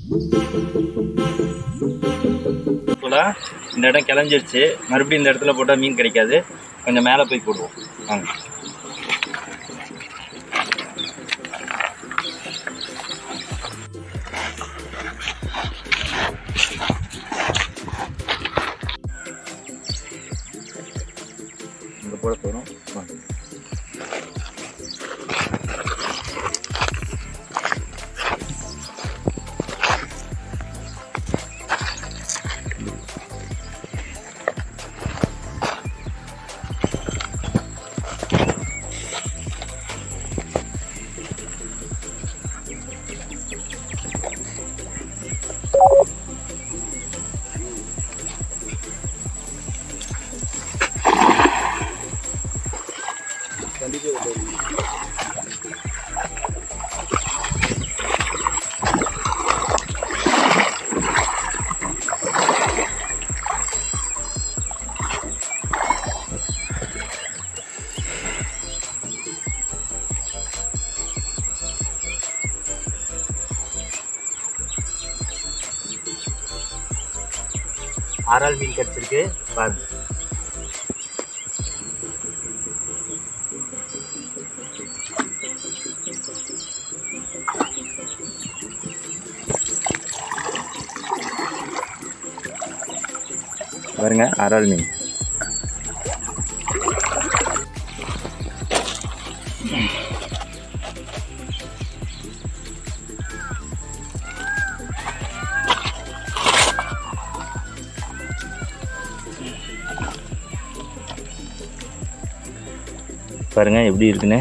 கூட இந்த இடம் கிளஞ்சிருச்சு மறுபடியும் இந்த இடத்துல போட்டால் மீன் கிடைக்காது கொஞ்சம் மேலே போய் போடுவோம் வாங்க இங்கே போட போகிறோம் வாங்க ஆறால் மீன் கிடச்சிருக்கு பாருங்க பாருங்க ஆறால் மீன் பாருங்க எப்படி இருக்குன்னு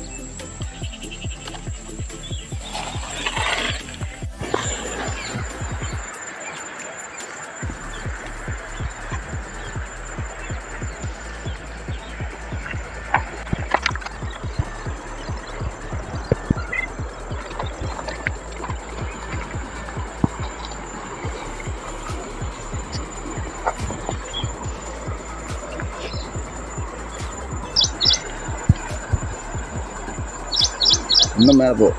இன்னும் மேலே போ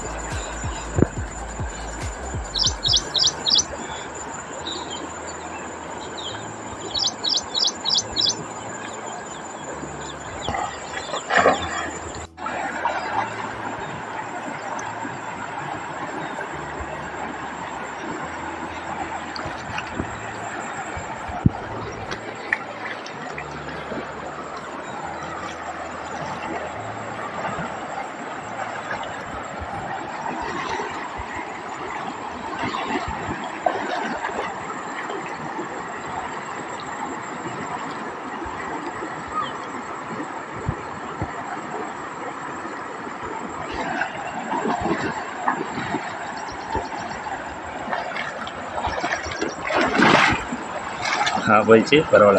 ஆ போயிடுச்சு பரவாயில்ல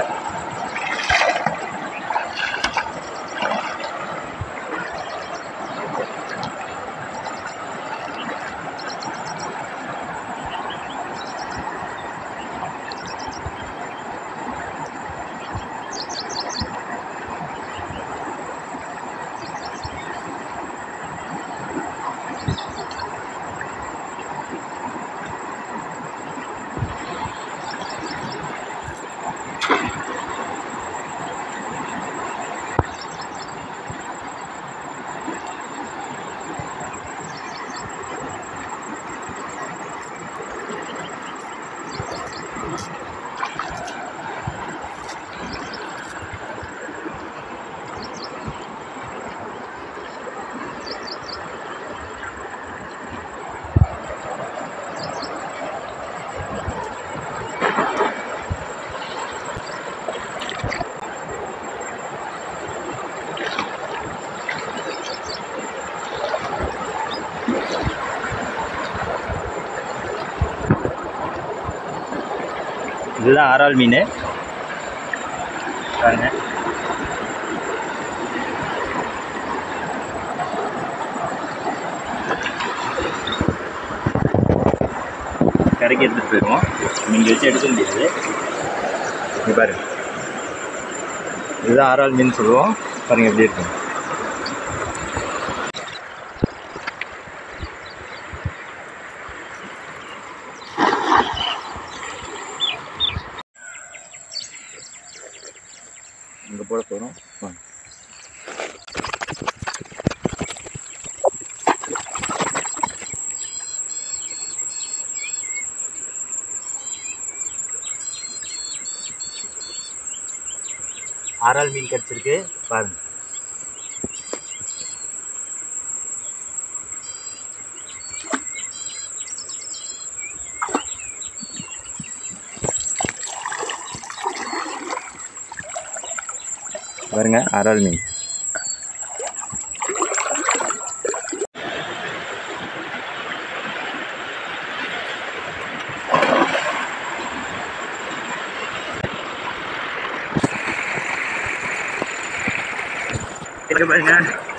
இதுதான் ஆறால் மீன் பாருங்க கரைக்கு எடுத்துகிட்டு போயிடுவோம் நீங்கள் வச்சு எடுக்க முடியாது இங்கே பாருங்க இதுதான் ஆறால் மீன் சொல்லுவோம் பாருங்க எப்படி இருக்கும் போட போகிறோம் ஆறால் மீன் கிடச்சிருக்கு பாருங்க பாருங்க ஆறால் மீன் இங்க பாருங்க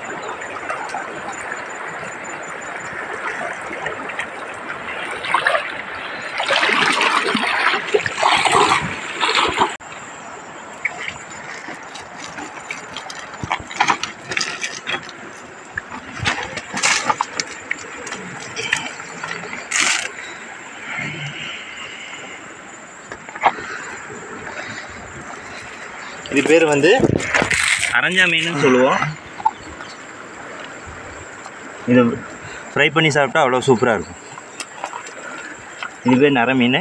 இது பேர் வந்து அரஞ்சா மீன் சொல்லுவோம் இது ஃப்ரை பண்ணி சாப்பிட்டா அவ்வளோ சூப்பராக இருக்கும் இது பேர் நர மீன்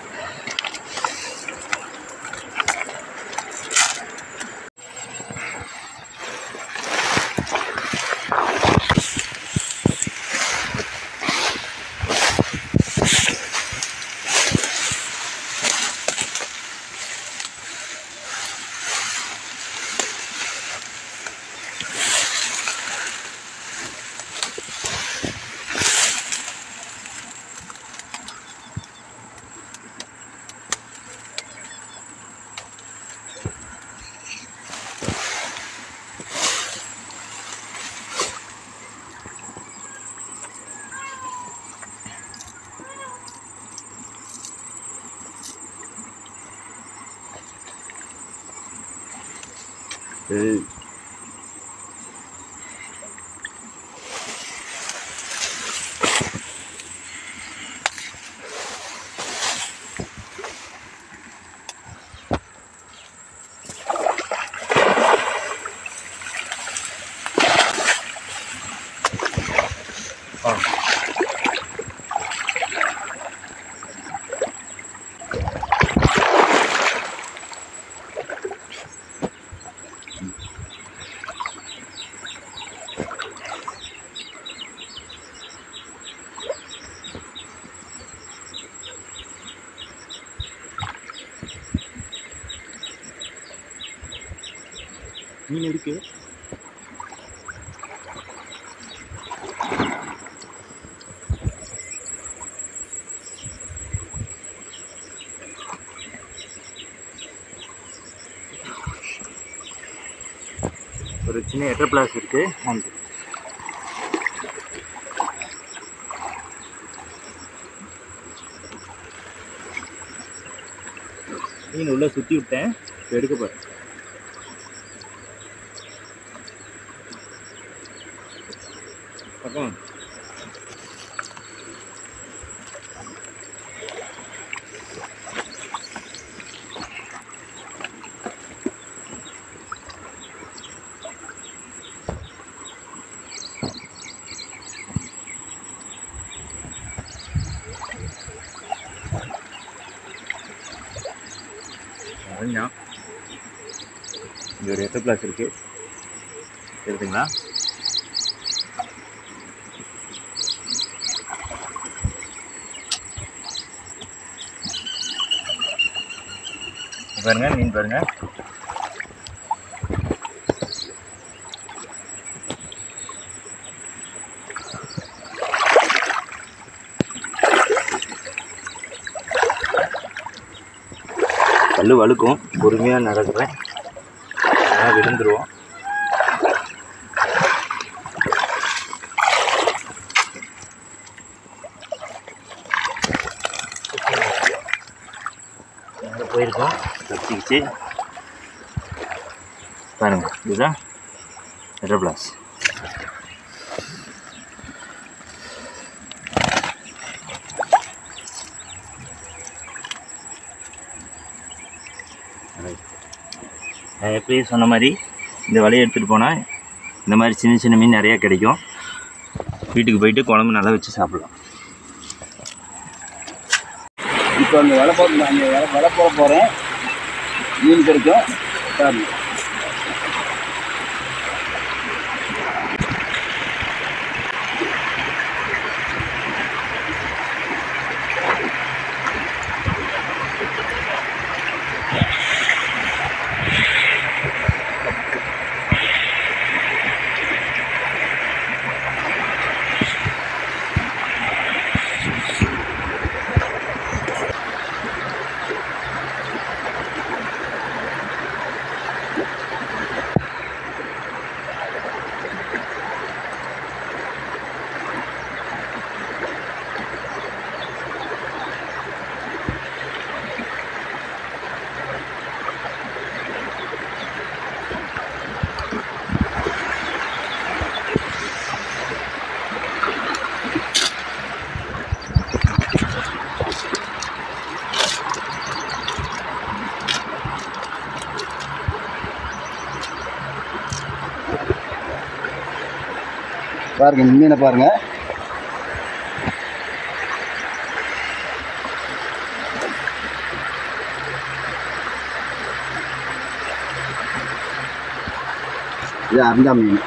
மீன் இருக்கு ஒரு சின்ன எட்டர் பிளாஸ் இருக்கு அந்த மீன் உள்ள சுத்தி விட்டேன் இப்ப எடுக்க போறேன் பக்கம் அதுதான் இங்கே ஒரு எட்டு கிளாஸ் இருக்கு தெரியுதுங்களா பாருங்க மீன் பாருங்க கல் வழுக்கும் பொறுமையாக நடக்கிறேன் ஆனால் விழுந்துருவோம் மேலே போயிருக்கோம் தப்பிக்கிச்சு பாருங்க இதுதான் ரெட் பிளாஸ் நான் எப்பயும் சொன்ன மாதிரி இந்த வலையை எடுத்துகிட்டு போனால் இந்த மாதிரி சின்ன சின்ன மீன் நிறையா கிடைக்கும் வீட்டுக்கு போயிட்டு குழம்பு நல்லா வச்சு சாப்பிடலாம் இப்போ அந்த வலை போட்டு அந்த வலை வலை போட போகிறேன் மீன் கிடைக்கும் பாருங்க பாருங்க இந்த மீனை பாருங்க இது அருந்தா மீன்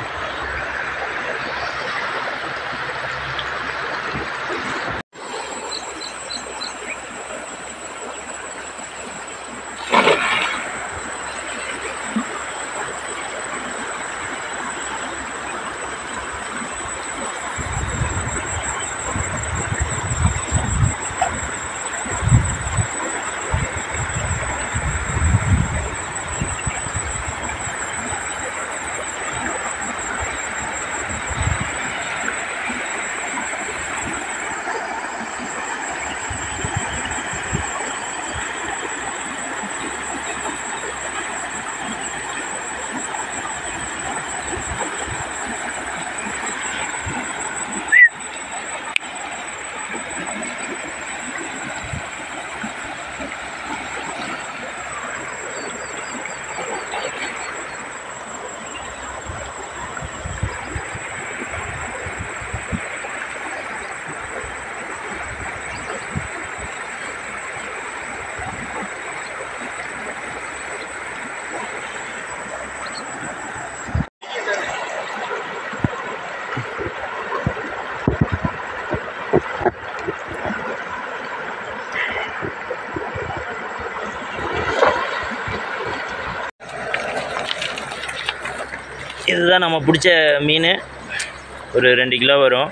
இதுதான் நம்ம பிடிச்ச மீன் ஒரு ரெண்டு கிலோ வரும்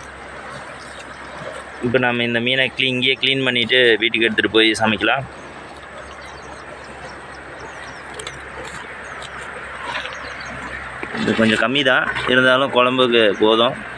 இப்போ நம்ம இந்த மீனை க்ளீ இங்கேயே க்ளீன் பண்ணிவிட்டு வீட்டுக்கு எடுத்துகிட்டு போய் சமைக்கலாம் இது கொஞ்சம் கம்மி தான் இருந்தாலும் குழம்புக்கு போதும்